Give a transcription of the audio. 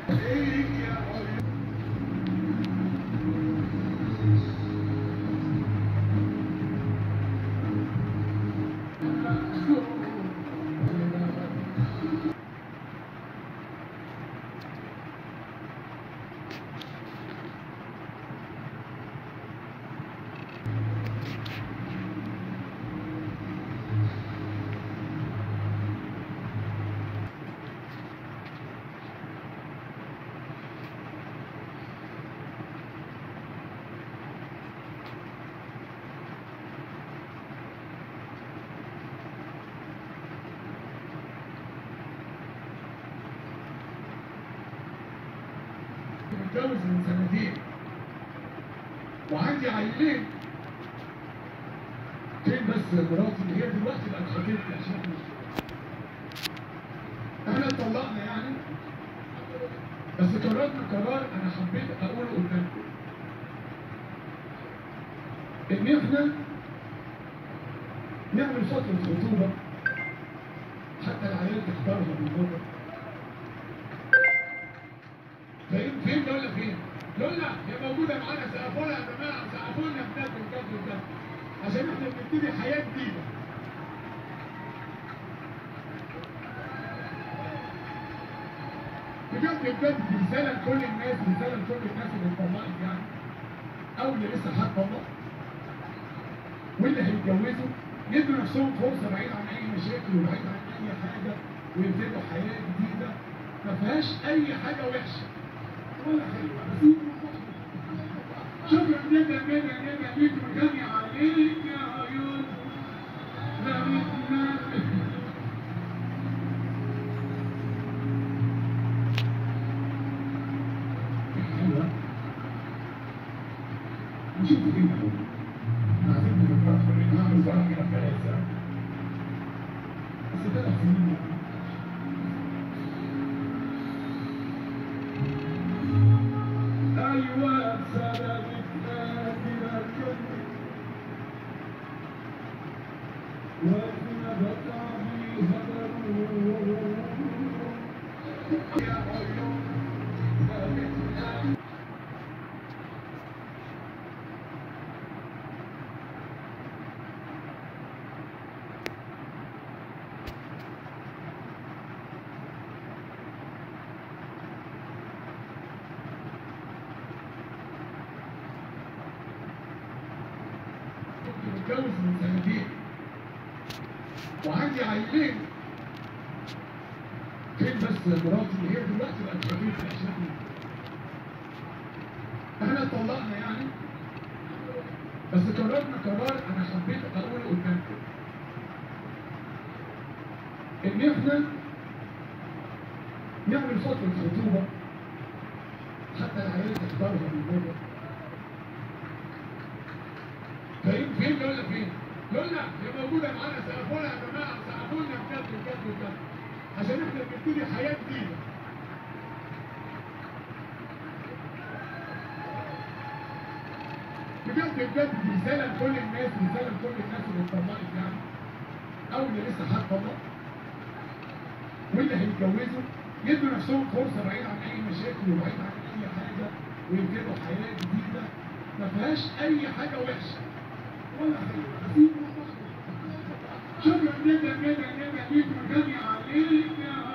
متجوز من سنتين وعندي عيلين فين بس مراتي اللي هي دلوقتي بقت خطيبتي عشان احنا اتطلقنا يعني بس قررنا قرار انا حبيت اقوله قدامكم ان احنا نعمل فترة خطوبة حتى العيال تختارها بالمرة فين فين لولا فين؟ لولا هي موجودة معانا سقفونا يا جماعة سقفونا بجد بجد بجد عشان احنا بنبتدي حياة جديدة بجد بجد رسالة لكل الناس رسالة لكل الناس اللي اتطلقت يعني أو اللي لسه هتطلق واللي هيتجوزوا يدوا نفسهم فرصة بعيد عن أي مشاكل وبعيد عن أي حاجة ويبتدوا حياة جديدة ما فيهاش أي حاجة وحشة ولا حلوة شكرا جدا جدا جدا ليكم غني عليك يا عيون غريبنا حلوة نشوف فين هو عايزين نفرح نعمل فرح كده في ثلاثة بس ثلاث سنين أيوة سلامتنا كده وفينا بطعمي هدروا يا عيون سلامتنا كنت متجوز من سنتين وعندي عيلين فين بس مراتي اللي هي دلوقتي بقت خطيبتي عشان احنا اتطلقنا يعني بس قررنا قرار انا حبيت اقوله قدامكم ان احنا نعمل فترة خطوبة حتى العيال تختارها بالمرة فين فين لولا فين؟ لولا هي موجودة معانا سقفونا يا جماعة سقفونا بجد بجد بجد عشان احنا بنبتدي حياة جديدة بجد بجد رسالة لكل الناس رسالة لكل الناس اللي اتطلقت يعني أو اللي لسه هتطلق واللي هيتجوزوا يدوا نفسهم فرصة بعيد عن أي مشاكل وبعيد عن أي حاجة ويبتدوا حياة جديدة ما فيهاش أي حاجة وحشة ولا حلوة شكرا جدا جدا جدا ليكم غني عليك يا